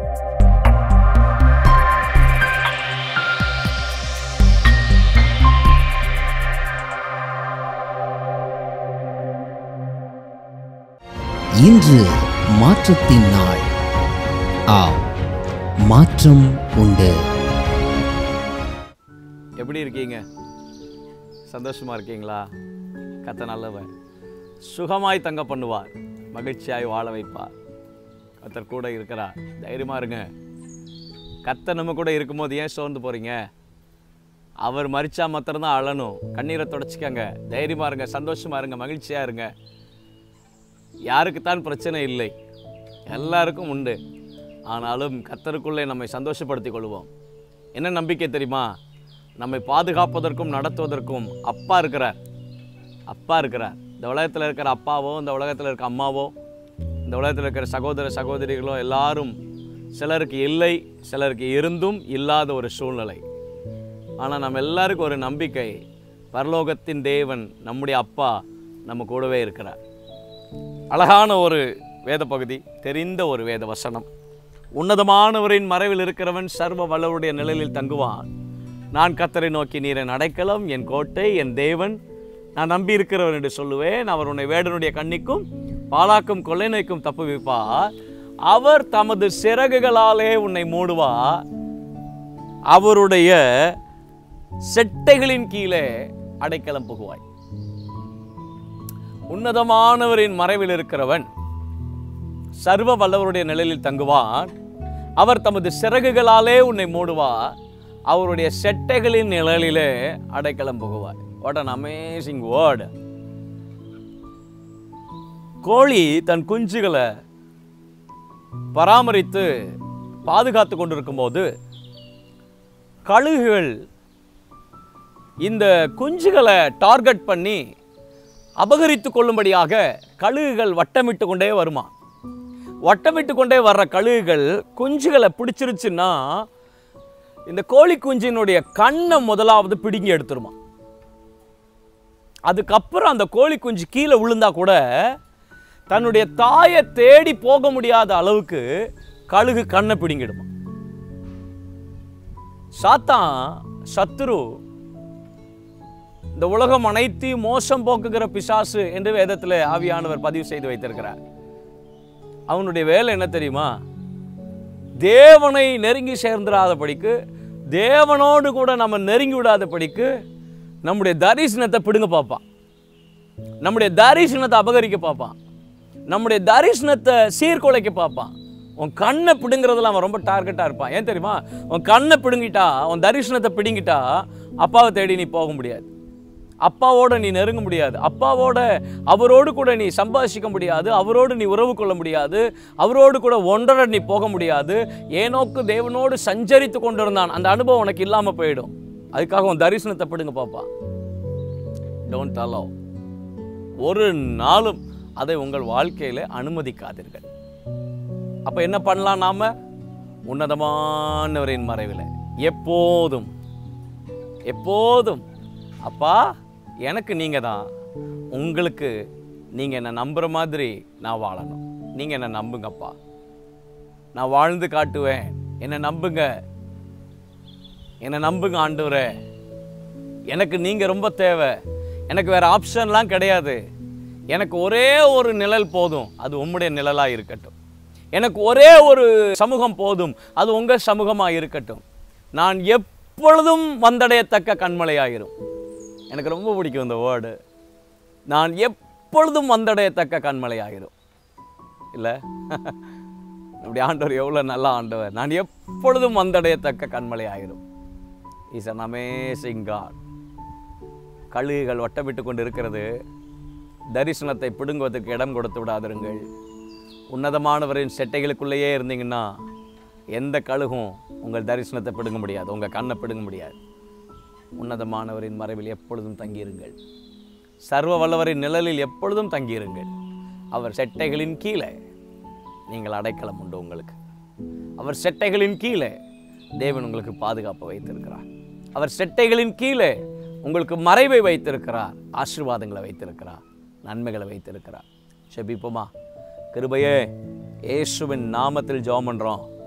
இன்று மாற்றத்தின் நாள் ஆம் மாற்றம் உண்டு எப்படி இருக்கீங்க சந்தோஷமா இருக்கீங்களா கத்த நல்லவர் சுகமாய் தங்க பண்ணுவார் மகிழ்ச்சியாய் வாழ வைப்பார் கத்தர் கூட இருக்கிறார் தைரியமா இருங்க கத்த நம்ம கூட இருக்கும்போது ஏன் சோர்ந்து போறீங்க அவர் மறிச்சா மாத்திரம்தான் அழணும் கண்ணீரை தொடச்சிக்கங்க தைரியமா இருங்க சந்தோஷமா இருங்க மகிழ்ச்சியா இருங்க யாருக்குத்தான் பிரச்சனை இல்லை எல்லாருக்கும் உண்டு ஆனாலும் கத்தருக்குள்ளே நம்மை சந்தோஷப்படுத்திக் கொள்வோம் என்ன நம்பிக்கை தெரியுமா நம்மை பாதுகாப்பதற்கும் நடத்துவதற்கும் அப்பா இருக்கிறார் அப்பா இருக்கிறார் இந்த உலகத்தில் இருக்கிற அப்பாவோ இந்த உலகத்தில் இருக்க அம்மாவோ இந்த உலகத்தில் இருக்கிற சகோதர சகோதரிகளோ எல்லாரும் சிலருக்கு இல்லை சிலருக்கு இருந்தும் இல்லாத ஒரு சூழ்நிலை ஆனால் நம்ம எல்லாருக்கும் ஒரு நம்பிக்கை பரலோகத்தின் தேவன் நம்முடைய அப்பா நம்ம கூடவே இருக்கிறார் அழகான ஒரு வேத பகுதி தெரிந்த ஒரு வேத வசனம் உன்னதமானவரின் மறைவில் இருக்கிறவன் சர்வ வல்லவருடைய நிழலில் தங்குவான் நான் கத்தரை நோக்கி நீரை அடைக்கலம் என் கோட்டை என் தேவன் நான் நம்பி இருக்கிறவன் என்று சொல்லுவேன் அவர் உன்னை வேடனுடைய கண்ணிக்கும் பாலாக்கும் கொள்ளை நோய்க்கும் தப்புவிப்பார் அவர் தமது சிறகுகளாலே உன்னை மூடுவார் அவருடைய செட்டைகளின் கீழே அடைக்கலம் புகுவாய் உன்னதமானவரின் மறைவில் இருக்கிறவன் சர்வ வல்லவருடைய நிழலில் தங்குவான் அவர் தமது சிறகுகளாலே உன்னை மூடுவார் அவருடைய செட்டைகளின் நிழலிலே அடைக்கலம் புகுவார் வாட் அன் அமேசிங் வேர்டு கோழி தன் குஞ்சுகளை பராமரித்து பாதுகாத்து கொண்டிருக்கும் போது கழுகுகள் இந்த குஞ்சுகளை டார்கெட் பண்ணி அபகரித்து கொள்ளும்படியாக கழுகுகள் வட்டமிட்டு கொண்டே வருமா வட்டமிட்டு கொண்டே வர்ற கழுகுகள் குஞ்சுகளை பிடிச்சிருச்சுன்னா இந்த கோழி குஞ்சினுடைய கண்ணை முதலாவது பிடுங்கி எடுத்துருமா அதுக்கப்புறம் அந்த கோழி குஞ்சு கீழே விழுந்தா கூட தன்னுடைய தாயை தேடி போக முடியாத அளவுக்கு கழுகு கண்ணை பிடுங்கிடுமா சாத்தான் சத்துரு இந்த உலகம் அனைத்தையும் மோசம் போக்குகிற பிசாசு என்று வேதத்தில் ஆவியானவர் பதிவு செய்து வைத்திருக்கிறார் அவனுடைய வேலை என்ன தெரியுமா தேவனை நெருங்கி சேர்ந்துடாதபடிக்கு தேவனோடு கூட நம்ம நெருங்கி விடாதபடிக்கு நம்முடைய தரிசனத்தை பிடுங்க பார்ப்பான் நம்முடைய தரிசனத்தை அபகரிக்க பார்ப்பான் நம்முடைய தரிசனத்தை சீர்குலைக்க பார்ப்பான் உன் கண்ணை பிடுங்கிறதுல அவன் ரொம்ப டார்கெட்டாக இருப்பான் ஏன் தெரியுமா உன் கண்ணை பிடுங்கிட்டா உன் தரிசனத்தை பிடுங்கிட்டா அப்பாவை தேடி நீ போக முடியாது அப்பாவோட நீ நெருங்க முடியாது அப்பாவோட அவரோடு கூட நீ சம்பாஷிக்க முடியாது அவரோடு நீ உறவு கொள்ள முடியாது அவரோடு கூட ஒன்றரை நீ போக முடியாது ஏனோக்கு தேவனோடு சஞ்சரித்து கொண்டிருந்தான் அந்த அனுபவம் உனக்கு இல்லாமல் போயிடும் அதுக்காக உன் தரிசனத்தை பிடுங்க பாப்பா டோன்ட் அலோ ஒரு நாளும் அதை உங்கள் வாழ்க்கையில் அனுமதிக்காதீர்கள் அப்போ என்ன பண்ணலாம் நாம உன்னதமானவரின் மறைவில் எப்போதும் எப்போதும் அப்பா எனக்கு நீங்கள் தான் உங்களுக்கு நீங்கள் என்னை நம்புகிற மாதிரி நான் வாழணும் நீங்கள் என்னை நம்புங்கப்பா நான் வாழ்ந்து காட்டுவேன் என்னை நம்புங்க என்னை நம்புங்க ஆண்டவரே எனக்கு நீங்கள் ரொம்ப தேவை எனக்கு வேறு ஆப்ஷன்லாம் கிடையாது எனக்கு ஒரே ஒரு நிழல் போதும் அது உம்முடைய நிழலாக இருக்கட்டும் எனக்கு ஒரே ஒரு சமூகம் போதும் அது உங்கள் சமூகமாக இருக்கட்டும் நான் எப்பொழுதும் வந்தடையத்தக்க கண்மலையாயிரும் எனக்கு ரொம்ப பிடிக்கும் இந்த வேர்டு நான் எப்பொழுதும் வந்தடையத்தக்க கண்மலையாயிரும் இல்லை அப்படி ஆண்டவர் எவ்வளோ நல்ல ஆண்டவர் நான் எப்பொழுதும் வந்தடையத்தக்க கண்மலை ஆயிரும் இஸ் அன் அமேசிங் காட் கழுகுகள் வட்டமிட்டு கொண்டு இருக்கிறது தரிசனத்தை பிடுங்குவதற்கு இடம் கொடுத்து விடாதிருங்கள் உன்னதமானவரின் செட்டைகளுக்குள்ளேயே இருந்தீங்கன்னா எந்த கழுகும் உங்கள் தரிசனத்தை பிடுங்க முடியாது உங்கள் கண்ணை பிடுங்க முடியாது உன்னதமானவரின் மறைவில் எப்பொழுதும் தங்கியிருங்கள் சர்வ வல்லவரின் நிழலில் எப்பொழுதும் தங்கியிருங்கள் அவர் செட்டைகளின் கீழே நீங்கள் அடைக்கலம் உண்டு உங்களுக்கு அவர் செட்டைகளின் கீழே தேவன் உங்களுக்கு பாதுகாப்பு வைத்திருக்கிறார் அவர் செட்டைகளின் கீழே உங்களுக்கு மறைவை வைத்திருக்கிறார் ஆசீர்வாதங்களை வைத்திருக்கிறார் நன்மைகளை வைத்திருக்கிறார் செபிப்போமா கிருபையே இயேசுவின் நாமத்தில் ஜெபம் பண்றோம்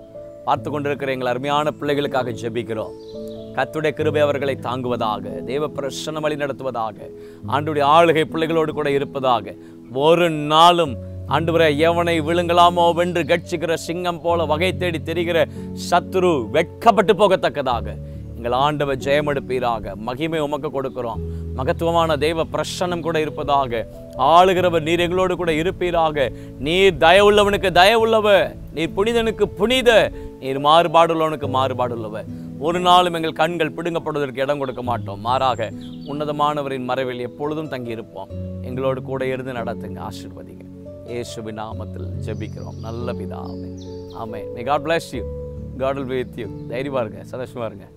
பார்த்து கொண்டிருக்கிற எங்கள் அருமையான பிள்ளைகளுக்காக ஜெபிக்கிறோம் கத்துடைய கிருபை அவர்களை தாங்குவதாக தேவ பிரசன்ன வழி நடத்துவதாக ஆண்டுடைய ஆளுகை பிள்ளைகளோடு கூட இருப்பதாக ஒரு நாளும் ஆண்டவரை எவனை விழுங்கலாமோ வென்று கட்சிக்கிற சிங்கம் போல வகை தேடி தெரிகிற சத்துரு வெட்கப்பட்டு போகத்தக்கதாக எங்கள் ஆண்டவர் ஜெயமெடுப்பீராக மகிமை உமக்கு கொடுக்கிறோம் மகத்துவமான தெய்வ பிரசன்னம் கூட இருப்பதாக ஆளுகிறவர் நீர் எங்களோடு கூட இருப்பீராக நீர் தயவுள்ளவனுக்கு தயவுள்ளவர் நீர் புனிதனுக்கு புனித நீர் மாறுபாடுள்ளவனுக்கு மாறுபாடுள்ளவர் ஒரு நாளும் எங்கள் கண்கள் பிடுங்கப்படுவதற்கு இடம் கொடுக்க மாட்டோம் மாறாக உன்னதமானவரின் மறைவில் எப்பொழுதும் தங்கியிருப்போம் எங்களோடு கூட இருந்து நடத்துங்க ஆசீர்வதிங்க இயேசுவின் நாமத்தில் ஜெபிக்கிறோம் நல்ல பிதாவே ஆமென் may God bless you God will be with you தைரியமா இருங்க சந்தோஷமா இருங்க